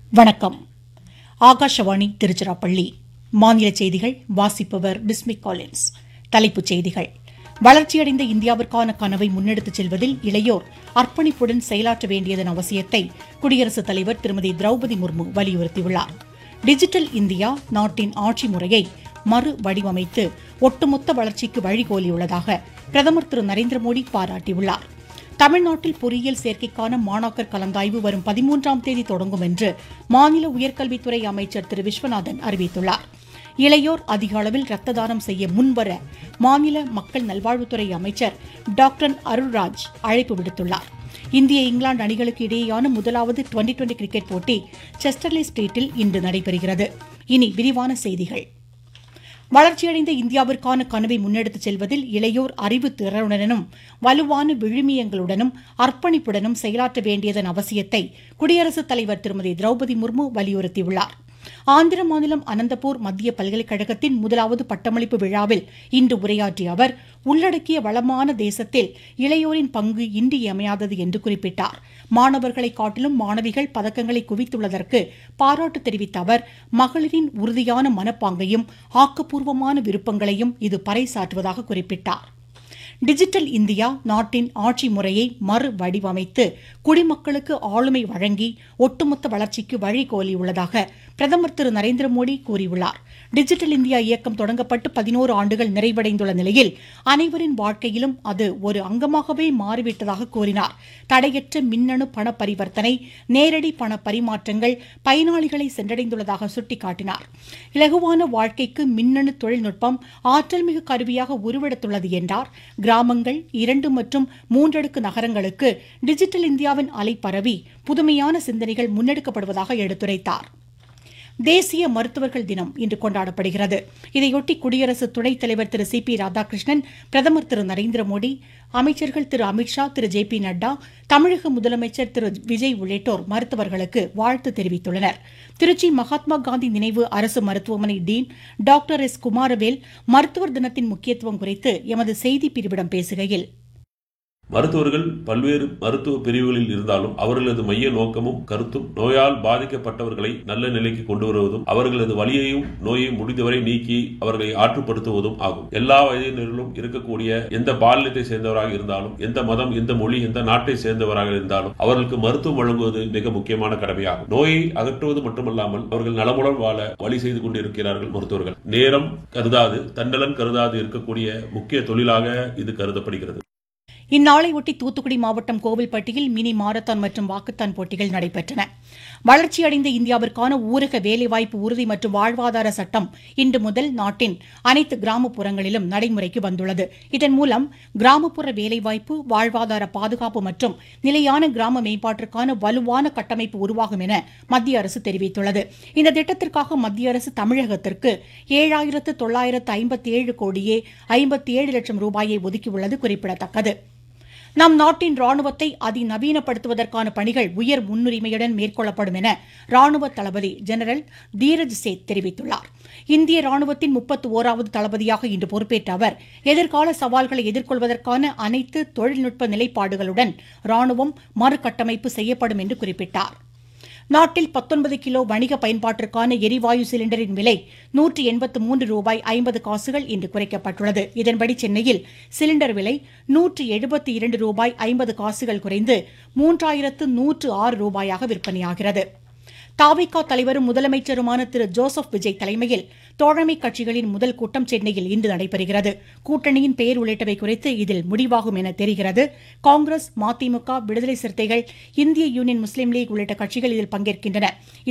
வணக்கம் ஆகாஷவாணி திருச்சிராப்பள்ளி மாநில செய்திகள் வாசிப்பவர் பிஸ்மிக் காலின்ஸ் தலைப்புச் செய்திகள் வளர்ச்சியடைந்த இந்தியாவிற்கான கனவை முன்னெடுத்துச் செல்வதில் இளையோர் அர்ப்பணிப்புடன் செயலாற்ற வேண்டியதன் அவசியத்தை குடியரசுத் தலைவர் திருமதி திரௌபதி முர்மு வலியுறுத்தியுள்ளார் டிஜிட்டல் இந்தியா நாட்டின் ஆட்சி முறையை மறு வடிவமைத்து ஒட்டுமொத்த வளர்ச்சிக்கு வழிகோலியுள்ளதாக பிரதமர் திரு நரேந்திர மோடி பாராட்டியுள்ளார் தமிழ்நாட்டில் பொறியியல் சேர்க்கைக்கான மாணாக்கர் கலந்தாய்வு வரும் பதிமூன்றாம் தேதி தொடங்கும் என்று மாநில உயர்கல்வித்துறை அமைச்சர் திரு விஸ்வநாதன் அறிவித்துள்ளார் இளையோர் அதிக அளவில் ரத்த தானம் செய்ய முன்வர மாநில மக்கள் நல்வாழ்வுத்துறை அமைச்சர் டாக்டர் அருள்ராஜ் அழைப்பு விடுத்துள்ளார் இந்திய இங்கிலாந்து அணிகளுக்கு இடையேயான முதலாவது டுவெண்டி டுவெண்டி கிரிக்கெட் போட்டி செஸ்டர்லி ஸ்ட்ரீட்டில் இன்று நடைபெறுகிறது இனி விரிவான செய்திகள் வளர்ச்சியடைந்த இந்தியாவிற்கான கனவை முன்னெடுத்துச் செல்வதில் இளையோர் அறிவு திறனுடனும் வலுவான விழுமியங்களுடனும் அர்ப்பணிப்புடனும் செயலாற்ற வேண்டியதன் அவசியத்தை குடியரசுத் தலைவர் திருமதி திரௌபதி முர்மு வலியுறுத்தியுள்ளார் ஆந்திர மாநிலம் அனந்தபூர் மத்திய பல்கலைக்கழகத்தின் முதலாவது பட்டமளிப்பு விழாவில் இன்று உரையாற்றிய அவர் உள்ளடக்கிய வளமான தேசத்தில் இளையோரின் பங்கு இன்றியமையாதது என்று குறிப்பிட்டார் மாணவர்களை காட்டிலும் மாணவிகள் பதக்கங்களை குவித்துள்ளதற்கு பாராட்டு தெரிவித்த அவர் மகளிரின் உறுதியான மனப்பாங்கையும் ஆக்கப்பூர்வமான விருப்பங்களையும் இது பறைசாற்றுவதாக குறிப்பிட்டார் டிஜிட்டல் இந்தியா நாட்டின் ஆட்சி முறையை மறு வடிவமைத்து குடிமக்களுக்கு ஆளுமை வழங்கி ஒட்டுமொத்த வளர்ச்சிக்கு வழிகோலியுள்ளதாக பிரதமர் திரு நரேந்திர மோடி கூறியுள்ளார் டிஜிட்டல் இந்தியா இயக்கம் தொடங்கப்பட்டு பதினோரு ஆண்டுகள் நிறைவடைந்துள்ள நிலையில் அனைவரின் வாழ்க்கையிலும் அது ஒரு அங்கமாகவே மாறிவிட்டதாக கூறினார் தடையற்ற மின்னணு பண பரிவர்த்தனை நேரடி பண பரிமாற்றங்கள் பயனாளிகளை சென்றடைந்துள்ளதாக சுட்டிக்காட்டினார் இலகுவான வாழ்க்கைக்கு மின்னணு தொழில்நுட்பம் ஆற்றல்மிகு கருவியாக உருவெடுத்துள்ளது என்றார் கிராமங்கள் இரண்டு மற்றும் மூன்றடுக்கு நகரங்களுக்கு டிஜிட்டல் இந்தியாவின் அலை பரவி புதுமையான சிந்தனைகள் முன்னெடுக்கப்படுவதாக எடுத்துரைத்தார் தேசிய மருத்துவர்கள் தினம் இன்று கொண்டாடப்படுகிறது இதையொட்டி குடியரசு துணைத் தலைவர் திரு சி பி ராதாகிருஷ்ணன் பிரதமர் திரு நரேந்திர மோடி அமைச்சர்கள் திரு அமித்ஷா திரு ஜே பி நட்டா தமிழக முதலமைச்சர் திரு விஜய் உள்ளிட்டோர் மருத்துவர்களுக்கு வாழ்த்து தெரிவித்துள்ளனர் திருச்சி மகாத்மா காந்தி நினைவு அரசு மருத்துவமனை டீன் டாக்டர் எஸ் குமாரவேல் மருத்துவர் தினத்தின் முக்கியத்துவம் குறித்து எமது செய்தி பிரிவிடம் பேசுகையில் மருத்துவர்கள் பல்வேறு மருத்துவ பிரிவுகளில் இருந்தாலும் அவர்களது மைய நோக்கமும் கருத்தும் நோயால் பாதிக்கப்பட்டவர்களை நல்ல நிலைக்கு கொண்டு வருவதும் அவர்களது வலியையும் நோயையும் முடிந்தவரை நீக்கி அவர்களை ஆற்றுப்படுத்துவதும் ஆகும் எல்லா வயதினரிலும் இருக்கக்கூடிய எந்த பாலினத்தை சேர்ந்தவராக இருந்தாலும் எந்த மதம் எந்த மொழி எந்த நாட்டை சேர்ந்தவராக இருந்தாலும் அவர்களுக்கு மருத்துவம் வழங்குவது மிக முக்கியமான கடமையாகும் நோயை அகற்றுவது மட்டுமல்லாமல் அவர்கள் நலமுடன் வாழ வழி செய்து கொண்டிருக்கிறார்கள் மருத்துவர்கள் நேரம் கருதாது தன்னலன் கருதாது இருக்கக்கூடிய முக்கிய தொழிலாக இது கருதப்படுகிறது இந்நாளையொட்டி தூத்துக்குடி மாவட்டம் கோவில்பட்டியில் மினி மாரத்தான் மற்றும் வாக்குத்தான் போட்டிகள் நடைபெற்றன வளர்ச்சியடைந்த இந்தியாவிற்கான ஊரக வேலைவாய்ப்பு உறுதி மற்றும் வாழ்வாதார சட்டம் இன்று முதல் நாட்டின் அனைத்து கிராமப்புறங்களிலும் நடைமுறைக்கு வந்துள்ளது இதன் மூலம் கிராமப்புற வேலைவாய்ப்பு வாழ்வாதார பாதுகாப்பு மற்றும் நிலையான கிராம மேம்பாட்டிற்கான வலுவான கட்டமைப்பு உருவாகும் என மத்திய அரசு தெரிவித்துள்ளது இந்த திட்டத்திற்காக மத்திய அரசு தமிழகத்திற்கு ஏழாயிரத்து தொள்ளாயிரத்து ஐம்பத்தி ஏழு கோடியே ஐம்பத்தி ஏழு லட்சம் ரூபாயை ஒதுக்கியுள்ளது குறிப்பிடத்தக்கது நம் நாட்டின் ராணுவத்தை அதிநவீனப்படுத்துவதற்கான பணிகள் உயர் முன்னுரிமையுடன் மேற்கொள்ளப்படும் என ராணுவ தளபதி ஜெனரல் தீரஜ் சேத் தெரிவித்துள்ளார் இந்திய ராணுவத்தின் முப்பத்து ஓராவது தளபதியாக இன்று பொறுப்பேற்ற அவர் எதிர்கால சவால்களை எதிர்கொள்வதற்கான அனைத்து தொழில்நுட்ப நிலைப்பாடுகளுடன் ராணுவம் மறுகட்டமைப்பு செய்யப்படும் என்று குறிப்பிட்டார் நாட்டில் பத்தொன்பது கிலோ வணிக பயன்பாட்டிற்கான எரிவாயு சிலிண்டரின் விலை நூற்றி எண்பத்து மூன்று ரூபாய் ஐம்பது காசுகள் இன்று குறைக்கப்பட்டுள்ளது இதன்படி சென்னையில் சிலிண்டர் விலை நூற்றி எழுபத்தி இரண்டு ரூபாய் ஐம்பது காசுகள் குறைந்து மூன்றாயிரத்து நூற்று ஆறு ரூபாயாக விற்பனையாகிறது தாவிகா தலைவரும் முதலமைச்சருமான திரு ஜோசப் விஜய் தலைமையில் தோழமை கட்சிகளின் முதல் கூட்டம் சென்னையில் இன்று நடைபெறுகிறது கூட்டணியின் பெயர் உள்ளிட்டவை குறித்து இதில் முடிவாகும் என தெரிகிறது காங்கிரஸ் மதிமுக விடுதலை சிறுத்தைகள் இந்திய யூனியன் முஸ்லீம் லீக் உள்ளிட்ட கட்சிகள் இதில் பங்கேற்கின்றன